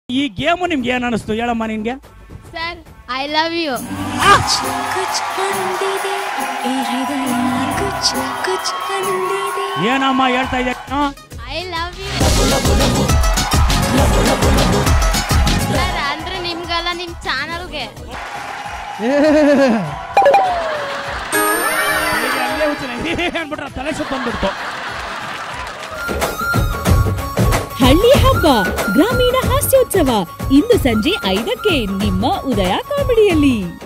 ಈ ಗೇಮು ನಿಮ್ಗೆ ಏನ್ ಅನಿಸ್ತು ಹೇಳಮ್ಮ ನಿನ್ಗೆ ಸರ್ ಐ ಲವ್ ಯು कुछ अंधेरे ए हृदय कुछ कुछ अंधेरे ಏನಮ್ಮ ಹೇಳ್ತಾ ಇದ್ದೆ ಐ ಲವ್ ಯು ಸರ್ ಅಂದ್ರೆ ನಿಮ್ಗಲ್ಲ ನಿಮ್ ಚಾನಲ್ಗೆ ಅಲ್ಲೇ ಹುಚ್ಚಿನ ಅನ್ಬಿಟ್ರೆ ತಲೆ ಸುತ್ತ ಬಂದ್ಬಿಡ್ತು ಹಳ್ಳಿ ಹಬ್ಬ ಗ್ರಾಮೀಣ ಹಾಸ್ಯೋತ್ಸವ ಇಂದು ಸಂಜೆ ಐದಕ್ಕೆ ನಿಮ್ಮ ಉದಯ ಕಾಮಿಡಿಯಲ್ಲಿ